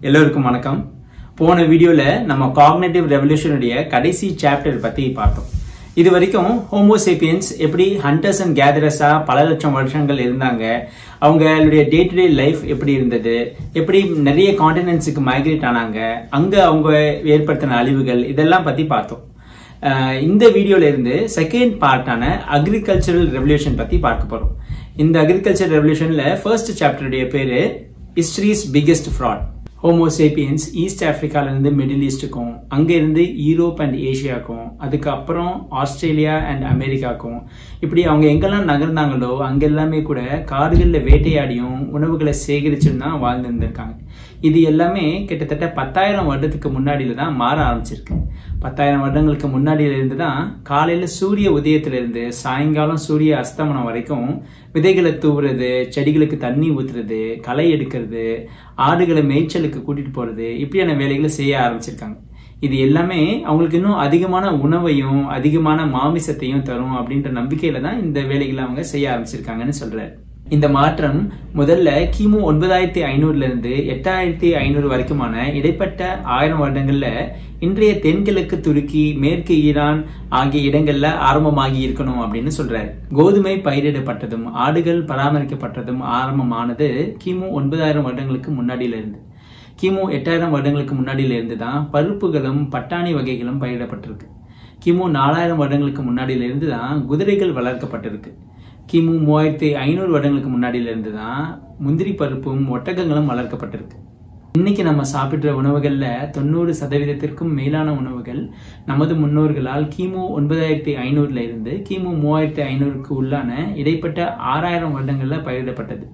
எல்லோருக்கும் வணக்கம் போன வீடியோல நம்ம காக்னேட்டிவ் ரெவல்யூஷனுடைய கடைசி சாப்டர் பத்தி பார்த்தோம் இது வரைக்கும் ஹோமோசேப்பியன்ஸ் எப்படி ஹண்டர்ஸ் அண்ட் கேதரஸா பல லட்சம் வருஷங்கள் இருந்தாங்க அவங்களுடைய டே டு டே லைஃப் எப்படி இருந்தது எப்படி நிறைய காண்டினென்ட்ஸுக்கு மைக்ரேட் ஆனாங்க அங்க அவங்க ஏற்படுத்தின அழிவுகள் இதெல்லாம் பத்தி பார்த்தோம் அஹ் இந்த வீடியோல இருந்து செகண்ட் பார்ட்டான அக்ரிகல்ச்சரல் ரெவல்யூஷன் பத்தி பார்க்க போறோம் இந்த அக்ரிகல்ச்சர் ரெவல்யூஷன்ல ஃபர்ஸ்ட் சாப்டருடைய பேரு history's biggest fraud homo sapiens east ஆப்பிரிக்கால இருந்து மிடில் ஈஸ்ட்டுக்கும் அங்க இருந்து யூரோப் அண்ட் ஏஷியாக்கும் அதுக்கப்புறம் ஆஸ்திரேலியா அண்ட் அமெரிக்காக்கும் இப்படி அவங்க எங்கெல்லாம் நகர்ந்தாங்களோ அங்க எல்லாமே கூட காடுகளில் வேட்டையாடியும் உணவுகளை சேகரிச்சும் தான் வாழ்ந்துருந்துருக்காங்க இது எல்லாமே கிட்டத்தட்ட பத்தாயிரம் வருடத்துக்கு முன்னாடியில தான் மாற ஆரம்பிச்சிருக்கு பத்தாயிரம் வருடங்களுக்கு முன்னாடியில இருந்து தான் காலையில சூரிய உதயத்துல இருந்து சாயங்காலம் சூரிய அஸ்தமனம் வரைக்கும் விதைகளை தூவுறது செடிகளுக்கு தண்ணி ஊத்துறது களை எடுக்கிறது ஆடுகளை மேய்ச்சலுக்கு கூட்டிட்டு போறது இப்படியான வேலைகளை செய்ய ஆரம்பிச்சிருக்காங்க இது எல்லாமே அவங்களுக்கு இன்னும் அதிகமான உணவையும் அதிகமான மாமிசத்தையும் தரும் அப்படின்ற நம்பிக்கையில தான் இந்த வேலைகளை அவங்க செய்ய ஆரம்பிச்சிருக்காங்கன்னு சொல்றாரு இந்த மாற்றம் முதல்ல கிமு ஒன்பதாயிரத்தி ஐநூறுல இருந்து எட்டாயிரத்தி ஐநூறு வரைக்குமான இடைப்பட்ட ஆயிரம் வருடங்கள்ல இன்றைய தென்கிழக்கு துருக்கி மேற்கு ஈரான் ஆகிய இடங்கள்ல ஆரம்பமாகி இருக்கணும் அப்படின்னு சொல்றாரு கோதுமை பயிரிடப்பட்டதும் ஆடுகள் பராமரிக்கப்பட்டதும் ஆரம்பமானது கிமு ஒன்பதாயிரம் வருடங்களுக்கு முன்னாடியில இருந்து கிமு எட்டாயிரம் வருடங்களுக்கு முன்னாடியில இருந்து தான் பருப்புகளும் பட்டாணி வகைகளும் பயிரிடப்பட்டிருக்கு கிமு நாலாயிரம் வருடங்களுக்கு முன்னாடியில இருந்து தான் குதிரைகள் வளர்க்கப்பட்டிருக்கு கிமு மூவாயிரத்தி ஐநூறு வருடங்களுக்கு முன்னாடியில இருந்து தான் முந்திரி பருப்பும் ஒட்டகங்களும் வளர்க்கப்பட்டிருக்கு இன்னைக்கு நம்ம சாப்பிடுற உணவுகள்ல தொண்ணூறு சதவீதத்திற்கும் மேலான உணவுகள் நமது முன்னோர்களால் கிமு ஒன்பதாயிரத்தி ஐநூறுல இருந்து கிமு மூவாயிரத்தி ஐநூறுக்கு உள்ளான இடைப்பட்ட ஆறாயிரம் வருடங்கள்ல பயிரிடப்பட்டது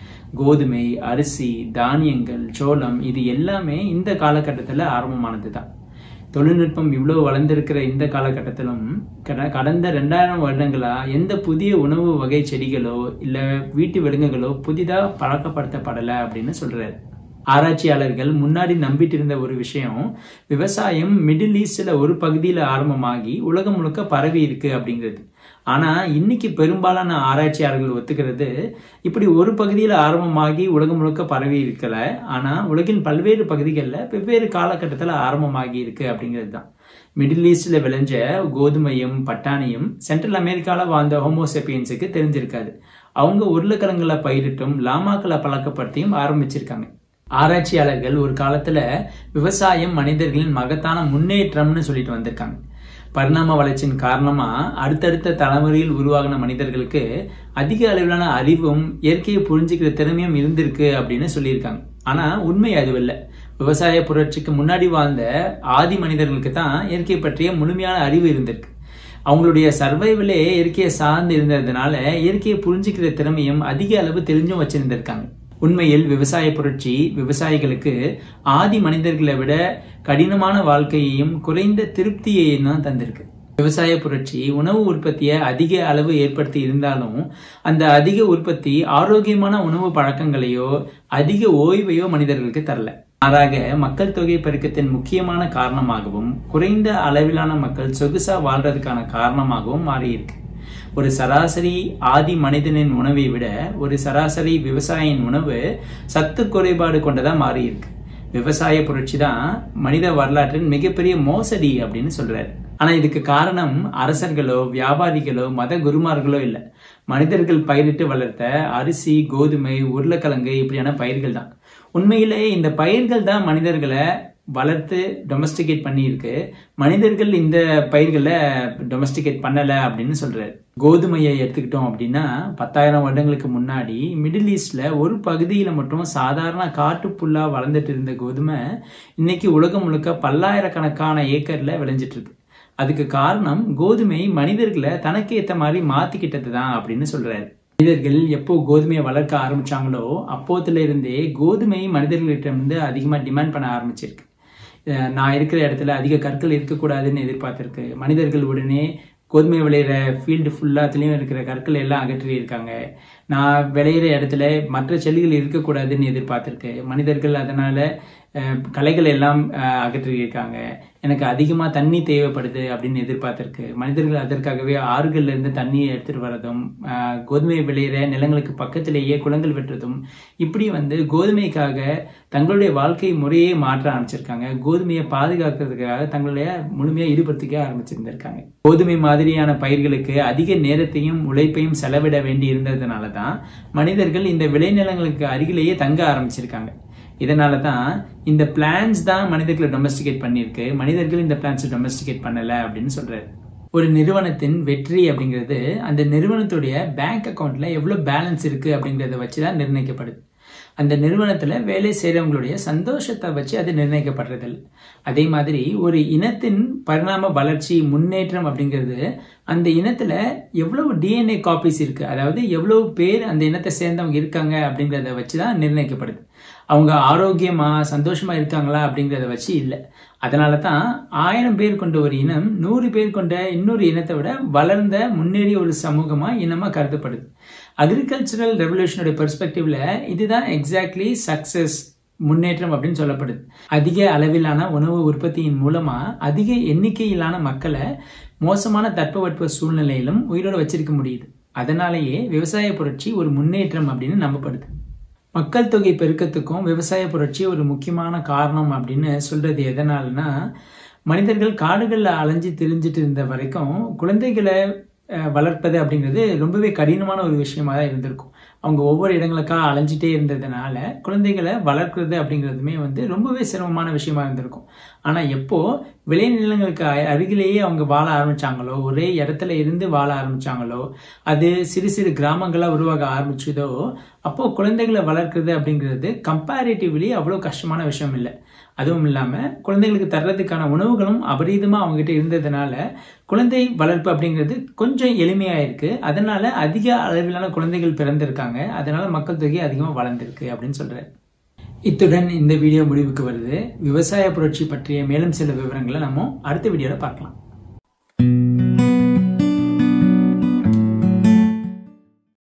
கோதுமை அரிசி தானியங்கள் சோளம் இது எல்லாமே இந்த காலகட்டத்தில் ஆரம்பமானது தான் தொழில்நுட்பம் இவ்வளவு வளர்ந்திருக்கிற இந்த காலகட்டத்திலும் கட- கடந்த ரெண்டாயிரம் வருடங்களா எந்த புதிய உணவு வகை செடிகளோ இல்ல வீட்டு விலங்குகளோ புதிதா பழக்கப்படுத்தப்படலை அப்படின்னு சொல்றாரு ஆராய்ச்சியாளர்கள் முன்னாடி நம்பிட்டு இருந்த ஒரு விஷயம் விவசாயம் மிடில் ஈஸ்ட்ல ஒரு பகுதியில ஆரம்பமாகி உலகம் முழுக்க பரவி இருக்கு அப்படிங்கிறது ஆனா இன்னைக்கு பெரும்பாலான ஆராய்ச்சியாளர்கள் ஒத்துக்கிறது இப்படி ஒரு பகுதியில ஆரம்பமாகி உலகம் முழுக்க பரவி இருக்கல ஆனா உலகின் பல்வேறு பகுதிகளில் வெவ்வேறு காலகட்டத்தில் ஆரம்பமாகி இருக்கு அப்படிங்கிறது தான் மிடில் ஈஸ்ட்ல விளைஞ்ச கோதுமையும் பட்டாணியும் சென்ட்ரல் அமெரிக்கால வாழ்ந்த ஹோமோசெப்பியன்ஸுக்கு தெரிஞ்சிருக்காது அவங்க உருளைக்கிழங்குல பயிரிட்டும் லாமாக்களை பழக்கப்படுத்தியும் ஆரம்பிச்சிருக்காங்க ஆராய்ச்சியாளர்கள் ஒரு காலத்துல விவசாயம் மனிதர்களின் மகத்தான முன்னேற்றம்னு சொல்லிட்டு வந்திருக்காங்க பரிணாம வளர்ச்சியின் காரணமா அடுத்தடுத்த தலைமுறையில் உருவாகின மனிதர்களுக்கு அதிக அளவிலான அறிவும் இயற்கையை புரிஞ்சுக்கிற திறமையும் இருந்திருக்கு அப்படின்னு சொல்லியிருக்காங்க ஆனா உண்மை அதுவில்லை விவசாய புரட்சிக்கு முன்னாடி வாழ்ந்த ஆதி மனிதர்களுக்கு தான் இயற்கை பற்றிய முழுமையான அறிவு இருந்திருக்கு அவங்களுடைய சர்வைவலே இயற்கையை சார்ந்து இருந்ததுனால இயற்கையை புரிஞ்சுக்கிற திறமையும் அதிக அளவு தெரிஞ்சும் வச்சிருந்திருக்காங்க உண்மையில் விவசாய புரட்சி விவசாயிகளுக்கு ஆதி மனிதர்களை விட கடினமான வாழ்க்கையையும் குறைந்த திருப்தியையும் தான் தந்திருக்கு விவசாய புரட்சி உணவு உற்பத்தியை அதிக அளவு ஏற்படுத்தி இருந்தாலும் அந்த அதிக உற்பத்தி ஆரோக்கியமான உணவு பழக்கங்களையோ அதிக ஓய்வையோ மனிதர்களுக்கு தரல மாறாக மக்கள் தொகை பெருக்கத்தின் முக்கியமான காரணமாகவும் குறைந்த அளவிலான மக்கள் சொகுசா வாழ்றதுக்கான காரணமாகவும் மாறியிருக்கு ஒரு சராசரி ஆதி மனிதனின் உணவை விட ஒரு சராசரி விவசாயியின் உணவு சத்து குறைபாடு கொண்டதா மாறியிருக்கு விவசாய புரட்சி தான் மனித வரலாற்றின் மிகப்பெரிய மோசடி அப்படின்னு சொல்றாரு ஆனா இதுக்கு காரணம் அரசர்களோ வியாபாரிகளோ மத குருமார்களோ இல்ல மனிதர்கள் பயிரிட்டு வளர்த்த அரிசி கோதுமை உருளைக்கிழங்கு இப்படியான பயிர்கள் தான் உண்மையிலே இந்த பயிர்கள் தான் மனிதர்களை வளர்த்து டொமஸ்டிகேட் பண்ணியிருக்கு மனிதர்கள் இந்த பயிர்களை டொமஸ்டிகேட் பண்ணல அப்படின்னு சொல்றாரு கோதுமையை எடுத்துக்கிட்டோம் அப்படின்னா பத்தாயிரம் வருடங்களுக்கு முன்னாடி மிடில் ஈஸ்ட்ல ஒரு பகுதியில மட்டும் சாதாரண காட்டுப்புல்லா வளர்ந்துட்டு இருந்த கோதுமை இன்னைக்கு உலகம் முழுக்க பல்லாயிரக்கணக்கான ஏக்கர்ல விளைஞ்சிட்டு இருக்கு அதுக்கு காரணம் கோதுமை மனிதர்களை தனக்கு ஏத்த மாதிரி மாத்திக்கிட்டது தான் அப்படின்னு சொல்றாரு மனிதர்கள் எப்போ கோதுமையை வளர்க்க ஆரம்பிச்சாங்களோ அப்போத்துல இருந்தே கோதுமை மனிதர்களிடமிருந்து அதிகமா டிமாண்ட் பண்ண ஆரம்பிச்சிருக்கு அஹ் நான் இருக்கிற இடத்துல அதிக கற்கள் இருக்கக்கூடாதுன்னு எதிர்பார்த்திருக்கு மனிதர்கள் உடனே கோதுமை விளையிற ஃபீல்டு ஃபுல்லாத்துலேயும் இருக்கிற கற்கள் எல்லாம் அகற்றி இருக்காங்க நான் விளையிற இடத்துல மற்ற செடிகள் இருக்கக்கூடாதுன்னு எதிர்பார்த்திருக்கு மனிதர்கள் அதனால அஹ், களைகள் எல்லாம் அஹ், அகற்றியிருக்காங்க எனக்கு அதிகமா தண்ணி தேவைப்படுது அப்படின்னு எதிர்பார்த்திருக்கு மனிதர்கள் அதற்காகவே ஆறுகள்ல இருந்து தண்ணியை எடுத்துட்டு வரதும் அஹ், கோதுமை விளையிற நிலங்களுக்கு பக்கத்திலேயே குளங்கள் வெட்டுறதும் இப்படி வந்து கோதுமைக்காக தங்களுடைய வாழ்க்கை முறையே மாற்ற ஆரம்பிச்சிருக்காங்க கோதுமையை பாதுகாக்கிறதுக்காக தங்களுடைய முழுமையா ஈடுபடுத்திக்க ஆரம்பிச்சிருந்திருக்காங்க கோதுமை மாதிரியான பயிர்களுக்கு அதிக நேரத்தையும் உழைப்பையும் செலவிட வேண்டி இருந்ததுனால தான் மனிதர்கள் இந்த விளைநிலங்களுக்கு அருகிலேயே தங்க ஆரம்பிச்சிருக்காங்க இதனால தான் இந்த பிளான்ஸ் தான் மனிதர்களை டொமஸ்டிகேட் பண்ணியிருக்கு மனிதர்கள் இந்த பிளான்ஸை டொமஸ்டிகேட் பண்ணல அப்படின்னு சொல்றாரு ஒரு நிறுவனத்தின் வெற்றி அப்படிங்கிறது அந்த நிறுவனத்துடைய பேங்க் அக்கவுண்ட்ல எவ்வளவு பேலன்ஸ் இருக்கு அப்படிங்கறத வச்சு தான் நிர்ணயிக்கப்படுது அந்த நிறுவனத்துல வேலை செய்றவங்களுடைய சந்தோஷத்தை வச்சு அது நிர்ணயிக்கப்படுறதில்ல அதே மாதிரி ஒரு இனத்தின் பரிணாம வளர்ச்சி முன்னேற்றம் அப்படிங்கிறது அந்த இனத்துல எவ்வளவு டிஎன்ஏ காப்பீஸ் இருக்கு அதாவது எவ்வளவு பேர் அந்த இனத்தை சேர்ந்தவங்க இருக்காங்க அப்படிங்கறத வச்சு தான் நிர்ணயிக்கப்படுது அவங்க ஆரோக்கியமா சந்தோஷமா இருக்காங்களா அப்படிங்கறத வச்சு இல்லை அதனால தான் ஆயிரம் பேர் கொண்ட ஒரு இனம் நூறு பேர் கொண்ட இன்னொரு இனத்தை விட வளர்ந்த முன்னேறிய ஒரு சமூகமா இனமா கருதப்படுது அக்ரிகல்ச்சரல் ரெவல்யூஷனுடைய பெர்ஸ்பெக்டிவ்ல இதுதான் எக்ஸாக்ட்லி சக்சஸ் முன்னேற்றம் அப்படின்னு சொல்லப்படுது அதிக அளவிலான உணவு உற்பத்தியின் மூலமா அதிக எண்ணிக்கையிலான மக்களை மோசமான தட்பவெட்ப சூழ்நிலையிலும் உயிரோட வச்சிருக்க முடியுது அதனாலேயே விவசாய புரட்சி ஒரு முன்னேற்றம் அப்படின்னு நம்பப்படுது மக்கள் தொகை பெருக்கத்துக்கும் விவசாய புரட்சி ஒரு முக்கியமான காரணம் அப்படின்னு சொல்றது எதனாலனா மனிதர்கள் காடுகளில் அலைஞ்சு திரிஞ்சிட்டு இருந்த வரைக்கும் குழந்தைகளை அஹ், வளர்ப்பது அப்படிங்கிறது ரொம்பவே கடினமான ஒரு விஷயமா தான் இருந்திருக்கும் அவங்க ஒவ்வொரு இடங்களுக்கா அலைஞ்சிட்டே இருந்ததுனால குழந்தைகளை வளர்க்குறது அப்படிங்கிறதுமே வந்து ரொம்பவே சிரமமான விஷயமா இருந்திருக்கும் ஆனா எப்போ விளைநிலங்களுக்கு அ- அருகிலேயே அவங்க வாழ ஆரம்பிச்சாங்களோ ஒரே இடத்துல இருந்து வாழ ஆரம்பிச்சாங்களோ அது சிறு சிறு கிராமங்களா உருவாக ஆரம்பிச்சதோ அப்போ குழந்தைகளை வளர்க்குறது அப்படிங்கிறது கம்பேரிட்டிவ்லி அவ்வளோ கஷ்டமான விஷயம் இல்லை அதுவும் இல்லாம குழந்தைகளுக்கு தர்றதுக்கான உணவுகளும் அபரீதமா அவங்க கிட்ட இருந்ததுனால குழந்தை வளர்ப்பு அப்படிங்கிறது கொஞ்சம் எளிமையா இருக்கு அதனால அதிக அளவிலான குழந்தைகள் பிறந்திருக்காங்க அதனால மக்கள் தொகை அதிகமா வளர்ந்திருக்கு அப்படின்னு சொல்றாரு இத்துடன் இந்த வீடியோ முடிவுக்கு வருது விவசாய புரட்சி பற்றிய மேலும் சில விவரங்களை நம்ம அடுத்த வீடியோல பார்க்கலாம்